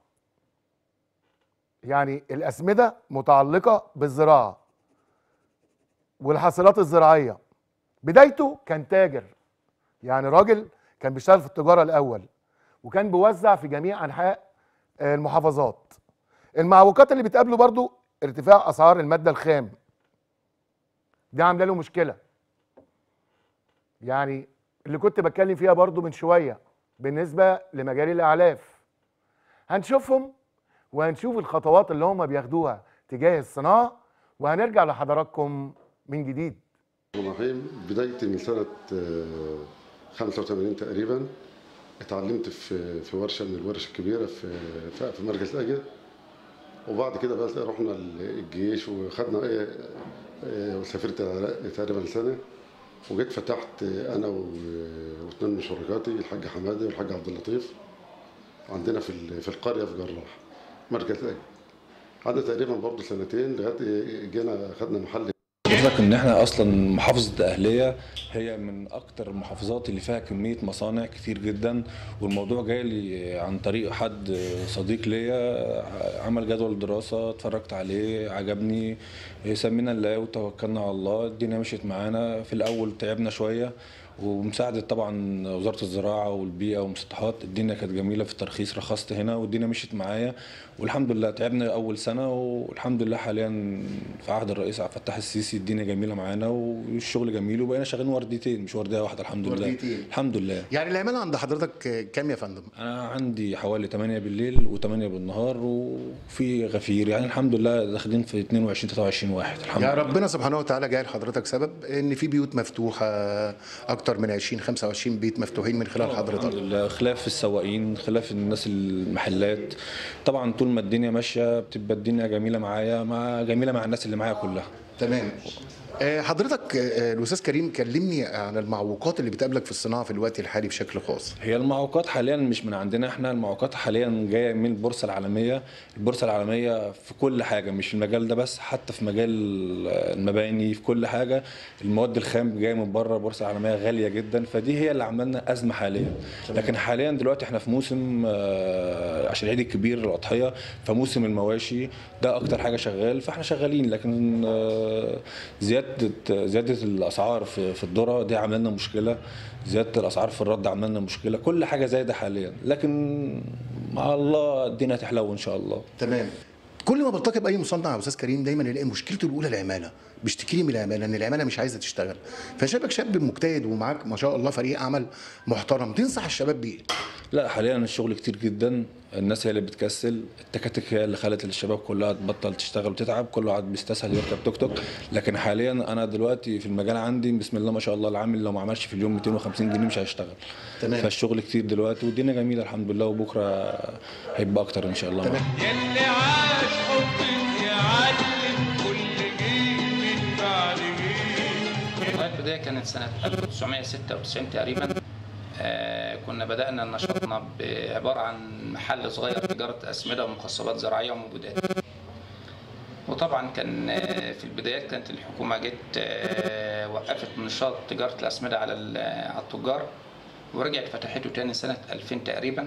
S1: يعني الاسمده متعلقه بالزراعه والحاصلات الزراعيه بدايته كان تاجر يعني راجل كان بيشتغل في التجاره الاول وكان بيوزع في جميع انحاء آه، المحافظات المعوقات اللي بتقابله برضو ارتفاع اسعار الماده الخام دي عامله له مشكله يعني اللي كنت بتكلم فيها برضو من شويه بالنسبه لمجال الاعلاف هنشوفهم وهنشوف الخطوات اللي هم بياخدوها تجاه الصناعه وهنرجع لحضراتكم من جديد
S10: الرحمن الرحيم بدايتي من سنة آه، 85 تقريبا اتعلمت في في ورشة من الورش الكبيرة في في- في مركز أجل وبعد كده بقى رحنا الجيش وخدنا ايه آه، وسافرت العراق تقريبا سنة وجيت فتحت انا و- واثنين من شركاتي الحاج حمادي والحاج عبد اللطيف عندنا في ال- في القرية في جراح مركز أجل قعدنا تقريبا برضه سنتين لغايه جينا خدنا محل
S11: حضرتك ان احنا اصلا محافظه الاهليه هي من اكتر المحافظات اللي فيها كميه مصانع كتير جدا والموضوع جاي لي عن طريق حد صديق ليا عمل جدول دراسه اتفرجت عليه عجبني سمينا الله وتوكلنا على الله الدنيا مشيت معانا في الاول تعبنا شويه ومساعدة طبعا وزارة الزراعة والبيئة والمسطحات الدنيا كانت جميلة في الترخيص رخصت هنا والدنيا مشيت معايا والحمد لله تعبنا أول سنة والحمد لله حاليا في عهد الرئيس عبد الفتاح السيسي الدنيا جميله معانا والشغل جميل وبقينا شغالين ورديتين مش ورديه واحده الحمد لله
S3: ورديتين.
S11: الحمد لله
S3: يعني العماله عند حضرتك آه، كام يا فندم
S11: انا عندي حوالي 8 بالليل و8 بالنهار وفي غفير يعني الحمد لله داخلين في 22 23 واحد الحمد
S3: يا
S11: لله
S3: ربنا سبحانه وتعالى جاي لحضرتك سبب ان في بيوت مفتوحه اكتر من 20 25 بيت مفتوحين من خلال
S11: الحمد
S3: حضرتك
S11: لله خلاف السواقين خلاف الناس المحلات طبعا طول ما الدنيا ماشيه بتبقى الدنيا جميله معايا مع جميله مع الناس اللي معايا كلها
S3: تمام آه، حضرتك آه، الاستاذ كريم كلمني عن المعوقات اللي بتقابلك في الصناعه في الوقت الحالي بشكل خاص
S11: هي المعوقات حاليا مش من عندنا احنا المعوقات حاليا جايه من البورصه العالميه البورصه العالميه في كل حاجه مش المجال ده بس حتى في مجال المباني في كل حاجه المواد الخام جايه من بره البورصه العالميه غاليه جدا فدي هي اللي عامله لنا ازمه حاليا لكن حاليا دلوقتي احنا في موسم آه، عشان العيد الكبير الاضحيه فموسم المواشي ده اكتر حاجه شغال فاحنا شغالين لكن آه، زياده زياده الاسعار في في الذره دي عامله لنا مشكله زياده الاسعار في الرد عامله لنا مشكله كل حاجه زايده حاليا لكن مع الله الدنيا هتحلو ان شاء الله
S3: تمام كل ما بلتقي باي مصنع يا استاذ كريم دايما يلاقي مشكلته الاولى العماله بيشتكي لي من العماله ان العماله مش عايزه تشتغل فشابك شاب مجتهد ومعاك ما شاء الله فريق عمل محترم تنصح الشباب بايه
S11: لا حاليا الشغل كتير جدا الناس هي اللي بتكسل التكاتك هي اللي خلت الشباب كلها تبطل تشتغل وتتعب كل واحد بيستسهل يركب توك توك لكن حاليا انا دلوقتي في المجال عندي بسم الله ما شاء الله العامل لو ما عملش في اليوم 250 جنيه مش هيشتغل
S3: تمام.
S11: فالشغل كتير دلوقتي والدنيا جميله الحمد لله وبكره هيبقى اكتر ان شاء الله
S3: تمام.
S6: يلي عاش حبك يعلم كل جيل من بعد جيل
S12: لغايه البدايه كانت سنه 1996 تقريبا آه، كنا بدانا نشاطنا بعباره عن محل صغير تجاره اسمده ومخصبات زراعيه ومبيدات وطبعا كان آه، في البدايات كانت الحكومه جت آه، وقفت نشاط تجاره الاسمده على ال- على التجار ورجعت فتحته تاني سنه 2000 تقريبا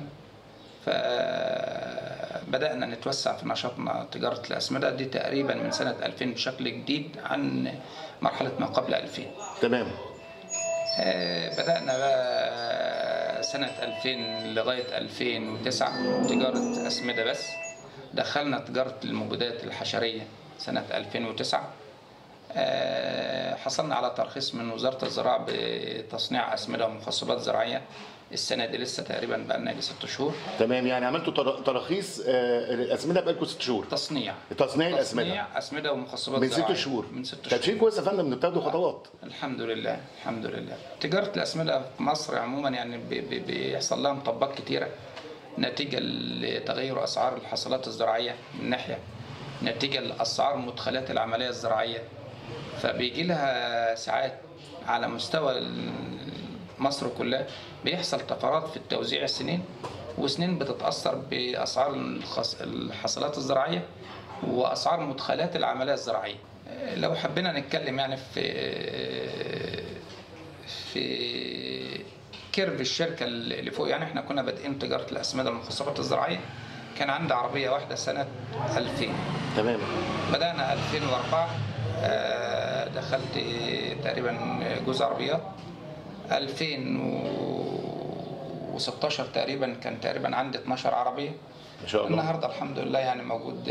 S12: فبدأنا نتوسع في نشاطنا تجارة الأسمدة دي تقريبا من سنة 2000 بشكل جديد عن مرحلة ما قبل 2000
S3: تمام
S12: آه، بدأنا بقى سنة 2000 لغاية 2009 تجارة أسمدة بس دخلنا تجارة المبيدات الحشرية سنة 2009 آه، حصلنا على ترخيص من وزارة الزراعة بتصنيع أسمدة ومخصبات زراعية السنة دي لسه تقريبا بقى لنا ست شهور
S3: تمام يعني عملتوا تر- تراخيص آه، الاسمده بقالكم ست شهور
S12: تصنيع
S3: تصنيع الاسمده
S12: تصنيع أسمدة ومخصبات
S3: من ست
S12: زراعية
S3: شهور
S12: من ست
S3: طب
S12: شهور
S3: شيء كويس يا فندم ان بتاخدوا خطوات
S12: الحمد لله الحمد لله تجارة الأسمدة في مصر عموما يعني بي- بي- بيحصل لها مطبات كتيرة نتيجة لتغير أسعار الحصلات الزراعية من ناحية نتيجة لأسعار مدخلات العملية الزراعية فبيجي لها ساعات على مستوى ال- مصر كلها بيحصل طفرات في التوزيع السنين وسنين بتتأثر بأسعار الخص- الحصلات الزراعية وأسعار مدخلات العملية الزراعية لو حبينا نتكلم يعني في في كيرف الشركة اللي فوق يعني احنا كنا بادئين تجارة الأسمدة المخصبات الزراعية كان عندي عربية واحدة سنة 2000 تمام بدأنا 2004 آه، دخلت تقريبا جزء عربيات 2016 تقريبا كان تقريبا عندي 12 عربية
S3: ما شاء الله.
S12: النهارده الحمد لله يعني موجود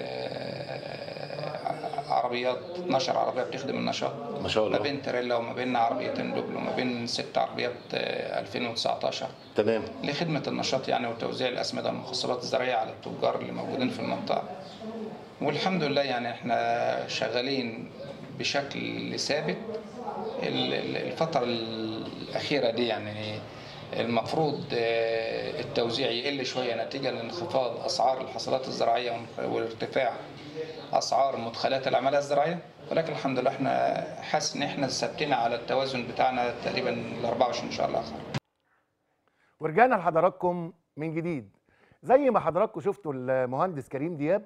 S12: آه، عربيات 12 عربية بتخدم النشاط
S3: ما شاء الله.
S12: ما بين تريلا وما بين عربيتين دوبل وما بين ست عربيات آه، 2019
S3: تمام
S12: لخدمة النشاط يعني وتوزيع الأسمدة والمخصبات الزراعية على التجار اللي موجودين في المنطقة والحمد لله يعني احنا شغالين بشكل ثابت ال- ال- الفترة الأخيرة دي يعني المفروض آه، التوزيع يقل شوية نتيجة لانخفاض أسعار الحصلات الزراعية وارتفاع أسعار مدخلات العمالة الزراعية ولكن الحمد لله احنا حاسس إن احنا ثابتين على التوازن بتاعنا تقريبا ال 24 شهر الآخر
S1: ورجعنا لحضراتكم من جديد زي ما حضراتكم شفتوا المهندس كريم دياب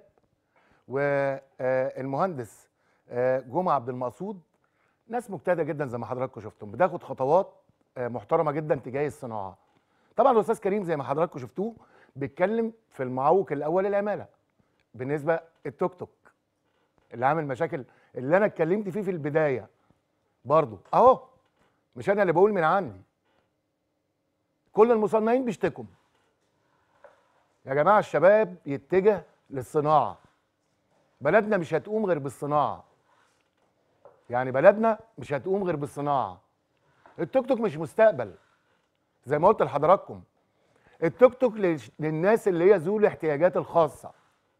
S1: والمهندس جمعه عبد المقصود ناس مجتهده جدا زي ما حضراتكم شفتم بتاخد خطوات آه، محترمه جدا تجاه الصناعه طبعا الاستاذ كريم زي ما حضراتكم شفتوه بيتكلم في المعوق الاول العماله بالنسبه التوك توك اللي عامل مشاكل اللي انا اتكلمت فيه في البدايه برضو اهو مش انا اللي بقول من عندي كل المصنعين بيشتكوا يا جماعه الشباب يتجه للصناعه بلدنا مش هتقوم غير بالصناعه يعني بلدنا مش هتقوم غير بالصناعه التوك توك مش مستقبل زي ما قلت لحضراتكم التوك توك للش- للناس اللي هي ذو الاحتياجات الخاصه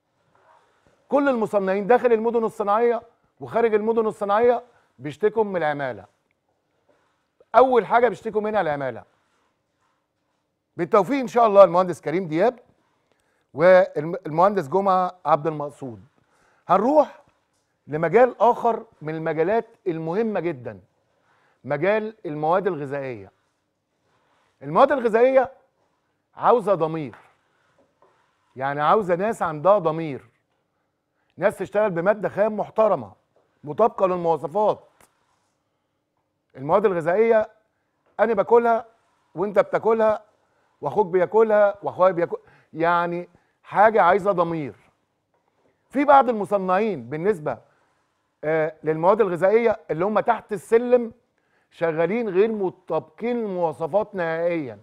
S1: كل المصنعين داخل المدن الصناعيه وخارج المدن الصناعيه بيشتكوا من العماله اول حاجه بيشتكوا منها العماله بالتوفيق ان شاء الله المهندس كريم دياب والمهندس جمعه عبد المقصود هنروح لمجال اخر من المجالات المهمه جدا مجال المواد الغذائيه المواد الغذائيه عاوزه ضمير يعني عاوزه ناس عندها ضمير ناس تشتغل بماده خام محترمه مطابقه للمواصفات المواد الغذائيه انا باكلها وانت بتاكلها واخوك بياكلها واخويا بياكل يعني حاجه عايزه ضمير في بعض المصنعين بالنسبه آه للمواد الغذائيه اللي هم تحت السلم شغالين غير مطابقين المواصفات نهائيا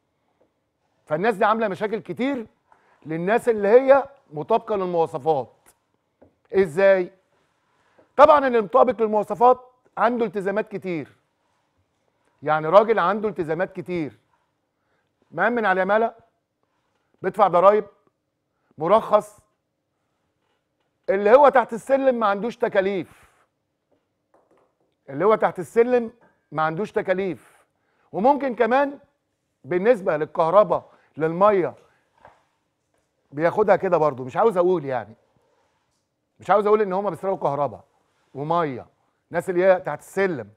S1: فالناس دي عامله مشاكل كتير للناس اللي هي مطابقه للمواصفات ازاي طبعا اللي مطابق للمواصفات عنده التزامات كتير يعني راجل عنده التزامات كتير مأمن على العماله بيدفع ضرايب مرخص اللي هو تحت السلم ما عندوش تكاليف اللي هو تحت السلم ما عندوش تكاليف وممكن كمان بالنسبه للكهرباء للميه بياخدها كده برضو مش عاوز اقول يعني مش عاوز اقول ان هم بيسرقوا كهرباء وميه الناس اللي هي تحت السلم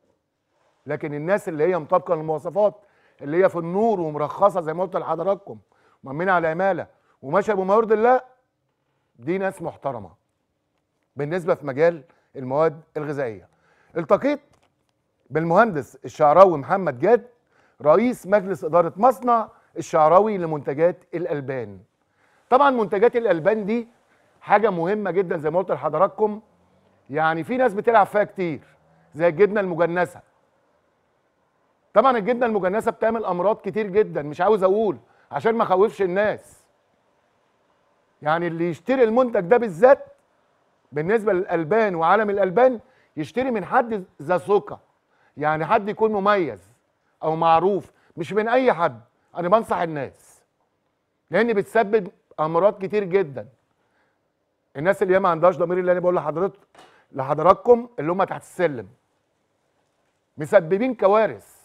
S1: لكن الناس اللي هي مطابقه للمواصفات اللي هي في النور ومرخصه زي ما قلت لحضراتكم مأمنه على العماله وماشيه بما يرضي الله دي ناس محترمه بالنسبه في مجال المواد الغذائيه التقيت بالمهندس الشعراوي محمد جاد رئيس مجلس اداره مصنع الشعراوي لمنتجات الالبان طبعا منتجات الالبان دي حاجه مهمه جدا زي ما قلت لحضراتكم يعني في ناس بتلعب فيها كتير زي الجبنه المجنسه طبعا الجبنه المجنسه بتعمل امراض كتير جدا مش عاوز اقول عشان ما اخوفش الناس يعني اللي يشتري المنتج ده بالذات بالنسبه للالبان وعالم الالبان يشتري من حد ذا ثقه يعني حد يكون مميز او معروف مش من اي حد انا بنصح الناس لان بتسبب امراض كتير جدا الناس اللي هي ما عندهاش ضمير اللي انا بقول لحضرتك لحضراتكم اللي هم تحت السلم مسببين كوارث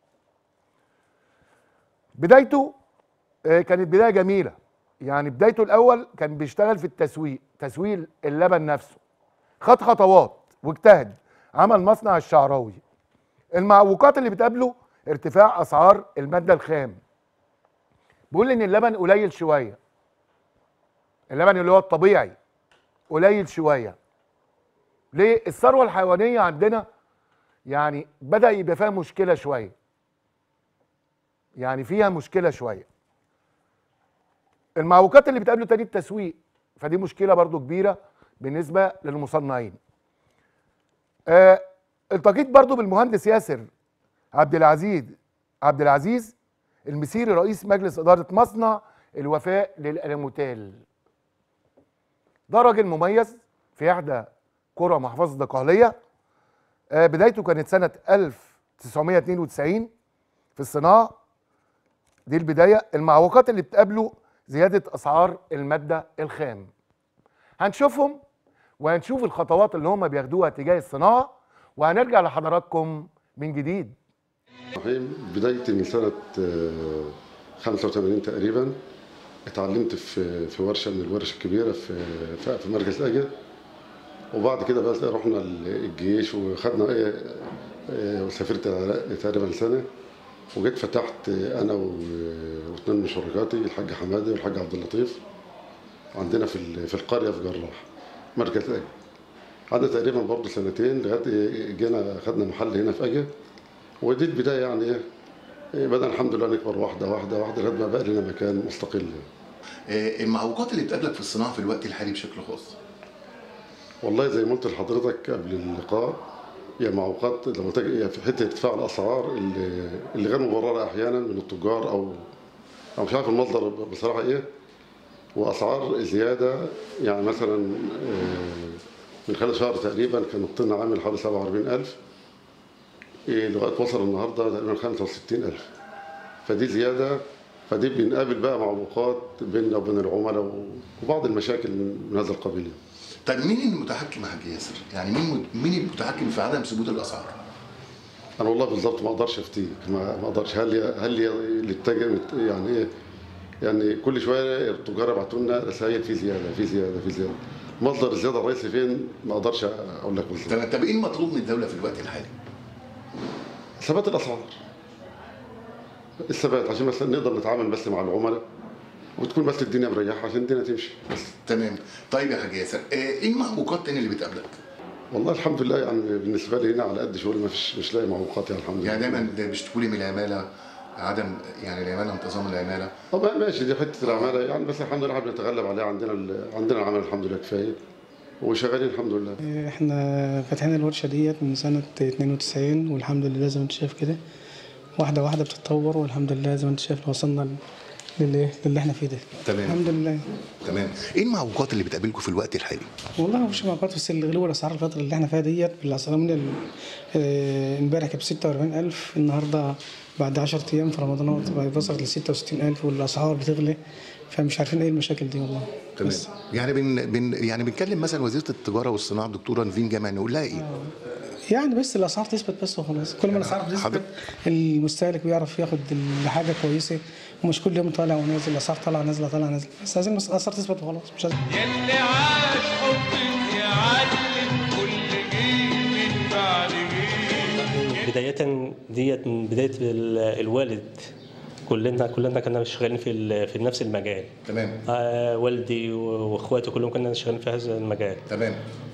S1: بدايته آه، كانت بدايه جميله يعني بدايته الاول كان بيشتغل في التسويق تسويق اللبن نفسه خد خطوات واجتهد عمل مصنع الشعراوي المعوقات اللي بتقابله ارتفاع اسعار الماده الخام بيقول ان اللبن قليل شويه اللبن اللي هو الطبيعي قليل شويه ليه الثروه الحيوانيه عندنا يعني بدا يبقى فيها مشكله شويه يعني فيها مشكله شويه المعوقات اللي بتقابله تاني التسويق فدي مشكله برضو كبيره بالنسبه للمصنعين آه التقيت برضو بالمهندس ياسر عبد العزيز عبد العزيز المسيري رئيس مجلس اداره مصنع الوفاء للالموتال ده راجل مميز في احدى قرى محافظه الدقهليه آه بدايته كانت سنه 1992 في الصناعه دي البدايه المعوقات اللي بتقابله زياده اسعار الماده الخام هنشوفهم وهنشوف الخطوات اللي هم بياخدوها تجاه الصناعه وهنرجع لحضراتكم من جديد
S10: الرحيم بدايتي من سنة آه، 85 تقريبا اتعلمت في في ورشة من الورش الكبيرة في في- في مركز أجا وبعد كده بقى رحنا الجيش وخدنا ايه آه، وسافرت العراق تقريبا سنة وجيت فتحت انا و- واثنين من شركاتي الحاج حمادي والحاج عبد اللطيف عندنا في ال- في القرية في جراح مركز أجا قعدنا تقريبا برضه سنتين لغايه جينا خدنا محل هنا في أجا ودي البدايه يعني ايه إيه، بدأنا الحمد لله نكبر واحده واحده واحده لغايه ما بقى لنا مكان مستقل
S3: آه، المعوقات اللي بتقابلك في الصناعه في الوقت الحالي بشكل خاص
S10: والله زي ما قلت لحضرتك قبل اللقاء هي معوقات لما تجي هي في حته ارتفاع الاسعار اللي, اللي غير مبرره احيانا من التجار او او مش عارف المصدر بصراحه ايه واسعار زياده يعني مثلا آه، من خلال شهر تقريبا كان الطن عامل حوالي 47000 إيه لغايه وصل النهارده تقريبا 65000 فدي زياده فدي بنقابل بقى معوقات بيننا وبين العملاء وبعض المشاكل من من هذا القبيل
S3: طيب مين المتحكم يا حاج ياسر؟ يعني مين مين المتحكم في عدم ثبوت الاسعار؟
S10: انا والله بالظبط ما اقدرش افتيك ما ما اقدرش هل هل اللي اتجه يعني ايه يعني كل شويه التجار يبعتوا لنا رسائل في زياده في زياده في زياده مصدر الزياده الرئيسي فين ما اقدرش اقول لك بالظبط
S3: طب طب ايه المطلوب من الدوله في الوقت الحالي؟
S10: ثبات الاسعار الثبات عشان بس نقدر نتعامل بس مع العملاء وتكون بس الدنيا مريحه عشان الدنيا تمشي بس
S3: تمام طيب يا حاج ياسر آه، ايه المعوقات تاني اللي بتقابلك؟
S10: والله الحمد لله يعني بالنسبه لي هنا على قد شغلي ما فيش مش لاقي معوقات يعني الحمد لله
S3: يعني دايما ده بيشتكوا لي من العماله عدم يعني العماله انتظام العماله
S10: طب ماشي دي حته العماله يعني بس الحمد لله احنا بنتغلب عليها عندنا ال- عندنا العمل الحمد لله كفايه وشغالين الحمد لله
S13: احنا فاتحين الورشة ديت من سنة 92 والحمد لله زي ما انت شايف كده واحدة واحدة بتتطور والحمد لله زي ما انت شايف وصلنا للي, للي احنا فيه ده
S3: تمام.
S13: الحمد لله
S3: تمام ايه المعوقات اللي بتقابلكم في الوقت الحالي؟
S13: والله مش معقد بس الغلو الاسعار الفترة اللي احنا فيها ديت بالاسعار من ال- اه، امبارح كانت ب 46000 النهارده بعد 10 ايام في رمضان وصلت ل 66000 والاسعار بتغلي فمش عارفين ايه المشاكل دي والله
S3: تمام
S13: بس
S3: يعني بن بن يعني بنكلم مثلا وزيره التجاره والصناعه الدكتوره نيفين جمال نقول لها ايه؟
S13: يعني بس الاسعار تثبت بس وخلاص كل ما الاسعار بتثبت
S3: حضرتك-
S13: المستهلك بيعرف ياخد الحاجه كويسه ومش كل يوم طالع ونازل الاسعار طالعه نازله طالعه نازله بس عايزين بس الاسعار تثبت وخلاص مش عايزين
S6: يلي عاش حبك يعلم كل جيل من بعد جيل
S14: بداية ديت من بداية ال- الوالد كلنا كلنا كنا شغالين في ال- في نفس المجال
S3: تمام
S14: آه والدي واخواتي كلهم كنا شغالين في هذا المجال
S3: تمام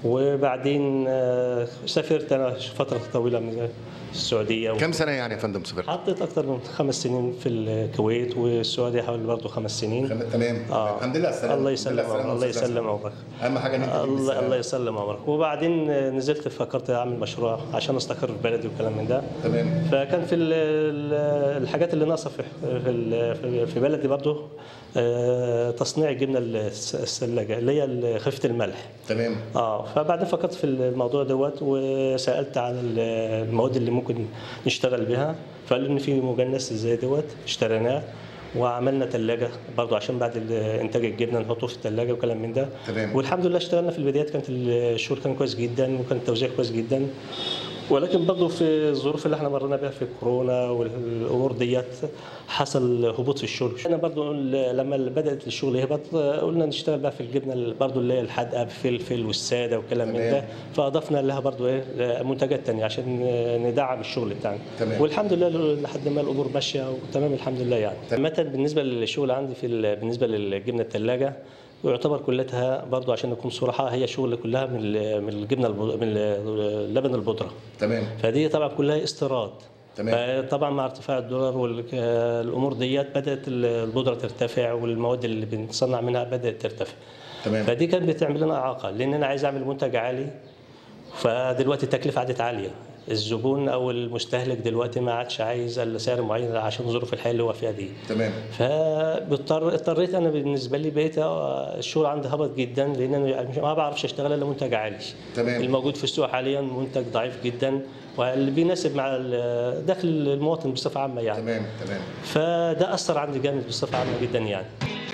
S14: وبعدين آه سافرت انا فترة طويلة من السعودية
S3: كم سنه يعني يا فندم سافرت؟
S14: حطيت أكثر من خمس سنين في الكويت والسعودية حوالي برضه خمس سنين
S3: تمام
S14: آه.
S3: الحمد لله على السلامه
S14: الله
S3: الحمد لله
S14: يسلم
S3: على السلامة
S14: الله
S3: أستاذ
S14: يسلم
S3: أسلم.
S14: عمرك
S3: اهم حاجه ان انت تجيب
S14: الله
S3: بالسلامة.
S14: الله يسلم عمرك وبعدين نزلت فكرت اعمل مشروع عشان استقر في بلدي وكلام من ده
S3: تمام
S14: فكان في ال- ال- الحاجات اللي ناقصه في في ال- في- في بلدي برضه آه، تصنيع الجبنه الس- الثلاجه اللي هي خفه الملح
S3: تمام
S14: اه فبعدين فكرت في الموضوع دوت وسالت عن ال- المواد اللي ممكن نشتغل بها فقالوا ان في مجنس زي دوت اشتريناه وعملنا ثلاجه برضو عشان بعد ال- انتاج الجبنه نحطه في الثلاجه وكلام من ده
S3: تمام.
S14: والحمد لله اشتغلنا في البدايات كانت الشغل كان كويس جدا وكان التوزيع كويس جدا ولكن برضه في الظروف اللي احنا مرينا بها في الكورونا والامور ديت حصل هبوط في الشغل احنا برضه لما بدات الشغل يهبط قلنا نشتغل بقى في الجبنه برضه اللي هي الحادقه بفلفل والساده وكلام من ده فاضفنا لها برضه ايه منتجات تانية عشان ندعم الشغل بتاعنا
S3: تمام.
S14: والحمد لله لحد ما الامور ماشيه وتمام الحمد لله يعني عامه بالنسبه للشغل عندي في ال- بالنسبه للجبنه الثلاجه يعتبر كلها برضو عشان نكون صراحة هي شغل كلها من ال- من الجبنة الب- من ال- لبن البودرة
S3: تمام
S14: فدي طبعا كلها استيراد
S3: تمام.
S14: طبعا مع ارتفاع الدولار والامور ديت بدات ال- البودره ترتفع والمواد اللي بنصنع منها بدات ترتفع
S3: تمام.
S14: فدي كانت بتعمل لنا اعاقه لان انا عايز اعمل منتج عالي فدلوقتي التكلفه عادت عاليه الزبون او المستهلك دلوقتي ما عادش عايز الا سعر معين عشان ظروف الحياه اللي هو فيها دي
S3: تمام
S14: فاضطر اضطريت انا بالنسبه لي بقيت آه، الشغل عندي هبط جدا لان انا مش- ما بعرفش اشتغل الا منتج عالي
S3: تمام.
S14: الموجود في السوق حاليا منتج ضعيف جدا واللي بيناسب مع ال- دخل المواطن بصفه عامه يعني
S3: تمام تمام
S14: فده اثر عندي جامد بصفه عامه جدا يعني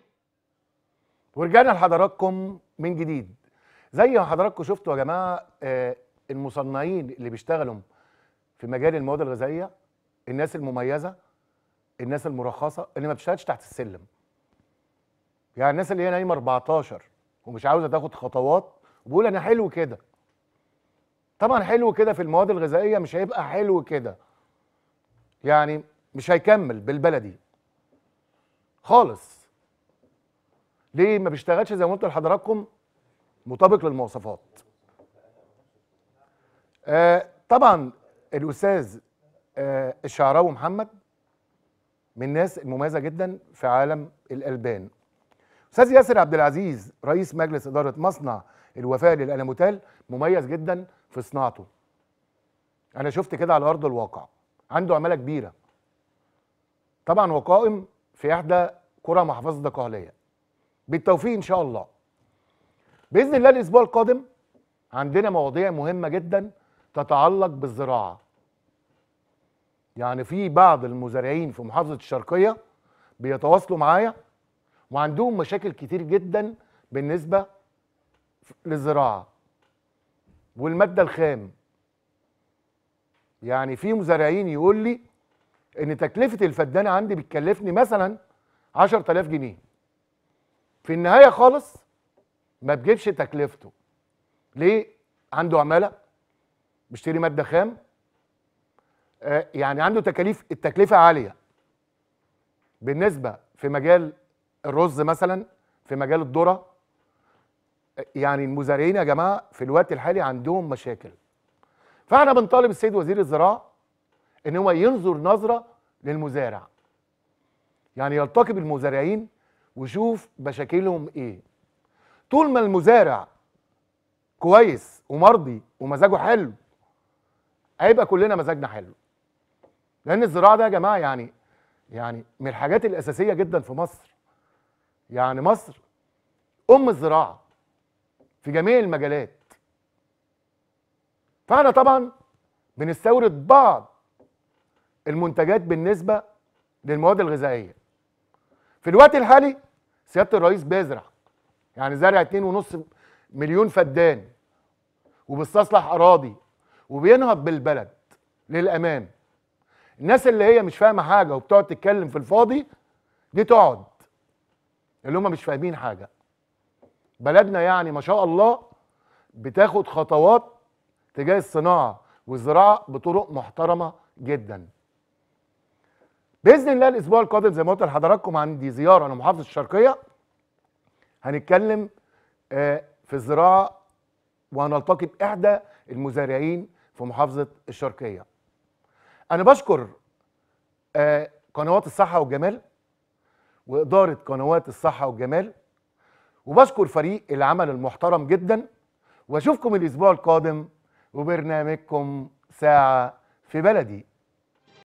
S1: ورجعنا لحضراتكم من جديد زي ما حضراتكم شفتوا يا جماعه آه، المصنعين اللي بيشتغلوا في مجال المواد الغذائيه الناس المميزه الناس المرخصه اللي ما بتشتغلش تحت السلم يعني الناس اللي هي نايمه 14 ومش عاوزه تاخد خطوات وبقول انا حلو كده طبعا حلو كده في المواد الغذائيه مش هيبقى حلو كده يعني مش هيكمل بالبلدي خالص ليه ما بيشتغلش زي ما قلت لحضراتكم مطابق للمواصفات آه طبعا الاستاذ آه الشعراوي محمد من الناس المميزه جدا في عالم الالبان استاذ ياسر عبد العزيز رئيس مجلس اداره مصنع الوفاء للاناموتال مميز جدا في صناعته انا شفت كده على ارض الواقع عنده عماله كبيره طبعا هو قائم في احدى قرى محافظه الدقهليه بالتوفيق ان شاء الله باذن الله الاسبوع القادم عندنا مواضيع مهمه جدا تتعلق بالزراعه يعني في بعض المزارعين في محافظه الشرقيه بيتواصلوا معايا وعندهم مشاكل كتير جدا بالنسبه للزراعه والماده الخام يعني في مزارعين يقول لي ان تكلفه الفدان عندي بتكلفني مثلا 10000 جنيه في النهايه خالص ما بجيبش تكلفته ليه عنده عماله بيشتري ماده خام آه يعني عنده تكاليف التكلفه عاليه بالنسبه في مجال الرز مثلا في مجال الذره آه، يعني المزارعين يا جماعه في الوقت الحالي عندهم مشاكل فاحنا بنطالب السيد وزير الزراعه ان هو ينظر نظره للمزارع يعني يلتقي بالمزارعين ويشوف مشاكلهم ايه طول ما المزارع كويس ومرضي ومزاجه حلو هيبقى كلنا مزاجنا حلو لان الزراعه ده يا جماعه يعني يعني من الحاجات الاساسيه جدا في مصر يعني مصر ام الزراعه في جميع المجالات فاحنا طبعا بنستورد بعض المنتجات بالنسبه للمواد الغذائيه في الوقت الحالي سياده الرئيس بيزرع يعني زارع 2.5 مليون فدان وبيستصلح اراضي وبينهض بالبلد للامام الناس اللي هي مش فاهمه حاجه وبتقعد تتكلم في الفاضي دي تقعد اللي هم مش فاهمين حاجه بلدنا يعني ما شاء الله بتاخد خطوات تجاه الصناعه والزراعه بطرق محترمه جدا باذن الله الاسبوع القادم زي ما قلت لحضراتكم عندي زياره لمحافظه الشرقيه هنتكلم آه، في الزراعه وهنلتقي باحدى المزارعين في محافظه الشرقيه انا بشكر آه، قنوات الصحه والجمال واداره قنوات الصحه والجمال وبشكر فريق العمل المحترم جدا واشوفكم الاسبوع القادم وبرنامجكم ساعه في بلدي